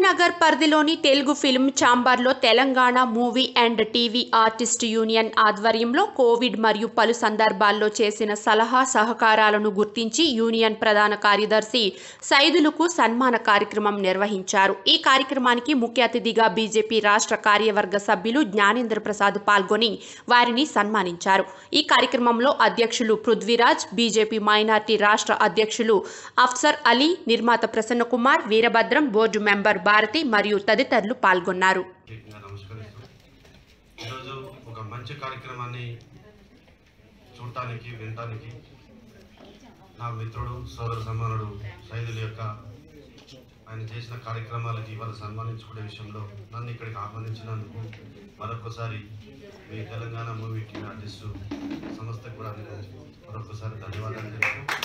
కరీంనగర్ పరిధిలోని తెలుగు ఫిల్మ్ ఛాంబర్లో Telangana movie and TV artist union ఆధ్వర్యంలో కోవిడ్ మరియు పలు సందర్భాల్లో చేసిన సలహా సహకారాలను గుర్తించి యూనియన్ ప్రధాన కార్యదర్శి సైదులకు సన్మాన కార్యక్రమం నిర్వహించారు ఈ కార్యక్రమానికి ముఖ్య అతిథిగా బీజేపీ రాష్ట్ర కార్యవర్గ సభ్యులు జ్ఞానేంద్ర ప్రసాద్ పాల్గొని వారిని సన్మానించారు ఈ కార్యక్రమంలో అధ్యక్షులు పృథ్వీరాజ్ బీజేపీ మైనార్టీ రాష్ట్ర అధ్యక్షులు అఫ్సర్ అలీ నిర్మాత ప్రసన్నకుమార్ వీరభద్రం బోర్డు మెంబర్ భారతి మరియు తదితరులు పాల్గొన్నారు ప్రత్యేకంగా నమస్కరిస్తూ ఈరోజు ఒక మంచి కార్యక్రమాన్ని చూడటానికి వినటానికి నా మిత్రుడు సోదర సమానుడు సైదుల యొక్క ఆయన చేసిన కార్యక్రమాలకి ఇవాళ సన్మానించుకునే విషయంలో నన్ను ఇక్కడికి ఆహ్వానించినందుకు మరొకసారి మీ తెలంగాణ మూవీ టీవీ ఆర్టిస్టు సంస్థకు కూడా నేను మరొకసారి ధన్యవాదాలు తెలుపుతూ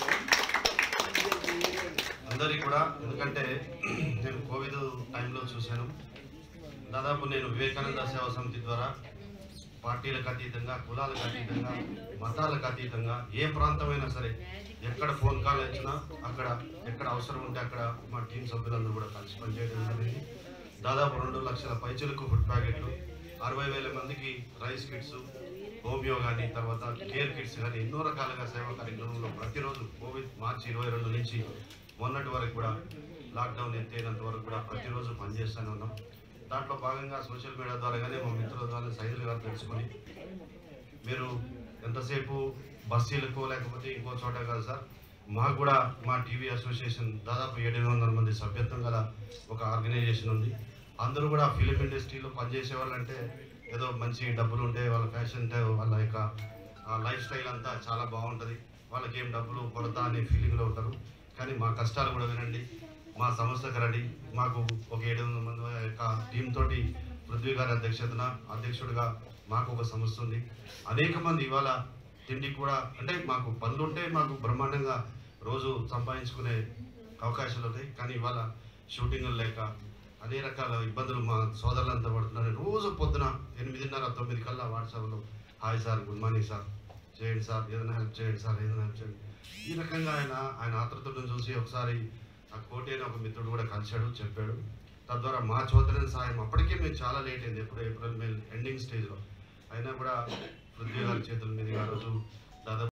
అందరికీ కూడా ఎందుకంటే నేను కోవిడ్ టైంలో చూశాను దాదాపు నేను వివేకానంద సేవా సమితి ద్వారా పార్టీలకు అతీతంగా కులాలకు అతీతంగా మతాలకు అతీతంగా ఏ ప్రాంతమైనా సరే ఎక్కడ ఫోన్ కాల్ వచ్చినా అక్కడ ఎక్కడ అవసరం ఉంటే అక్కడ మా టీం సభ్యులందరూ కూడా కలిసి పనిచేయడం జరిగింది దాదాపు రెండు లక్షల పైచులకు ఫుడ్ ప్యాకెట్లు అరవై వేల మందికి రైస్ కిట్స్ హోమియో కానీ తర్వాత కేర్ కిట్స్ కానీ ఎన్నో రకాలుగా సేవా కార్యక్రమంలో ప్రతిరోజు కోవిడ్ మార్చి ఇరవై రెండు నుంచి మొన్నటి వరకు కూడా లాక్డౌన్ ఎత్తేనంత వరకు కూడా ప్రతిరోజు పనిచేస్తూనే ఉన్నాం దాంట్లో భాగంగా సోషల్ మీడియా ద్వారాగానే మా మిత్రుల ద్వారా సైదులు గారు తెలుసుకొని మీరు ఎంతసేపు బస్సీలకు లేకపోతే ఇంకో చోట కాదు సార్ మాకు కూడా మా టీవీ అసోసియేషన్ దాదాపు ఏడు వందల మంది సభ్యత్వం గల ఒక ఆర్గనైజేషన్ ఉంది అందరూ కూడా ఫిలిం ఇండస్ట్రీలో పనిచేసే వాళ్ళంటే ఏదో మంచి డబ్బులు ఉంటే వాళ్ళ ఫ్యాషన్ ఉంటే వాళ్ళ యొక్క లైఫ్ స్టైల్ అంతా చాలా బాగుంటుంది వాళ్ళకి ఏం డబ్బులు కొరత అనే ఫీలింగ్లో ఉంటారు కానీ మా కష్టాలు కూడా వినండి మా సంస్థకు రండి మాకు ఒక ఏడు వందల మంది యొక్క టీం తోటి పృథ్వీ గారి అధ్యక్షతన అధ్యక్షుడిగా మాకు ఒక సంస్థ ఉంది అనేక మంది ఇవాళ తిండికి కూడా అంటే మాకు పనులు ఉంటే మాకు బ్రహ్మాండంగా రోజు సంపాదించుకునే అవకాశాలు ఉన్నాయి కానీ ఇవాళ షూటింగ్లు లేక అనే రకాల ఇబ్బందులు మా సోదరులంతా పడుతున్నారు రోజు పొద్దున ఎనిమిదిన్నర తొమ్మిది కల్లా వాట్సాప్లో hi sir good morning sir చేయండి సార్ ఏదైనా హెల్ప్ చేయండి సార్ ఏదైనా హెల్ప్ చేయండి ఈ రకంగా ఆయన ఆయన ఆతృతను చూసి ఒకసారి ఆ కోటి అనే ఒక మిత్రుడు కూడా కలిశాడు చెప్పాడు తద్వారా మా చోదరైన సాయం అప్పటికే మేము చాలా లేట్ అయింది ఎప్పుడు ఏప్రిల్ మే ఎండింగ్ స్టేజ్లో అయినా కూడా పృథ్వీ గారి చేతుల మీదుగా ఆ రోజు దాదాపు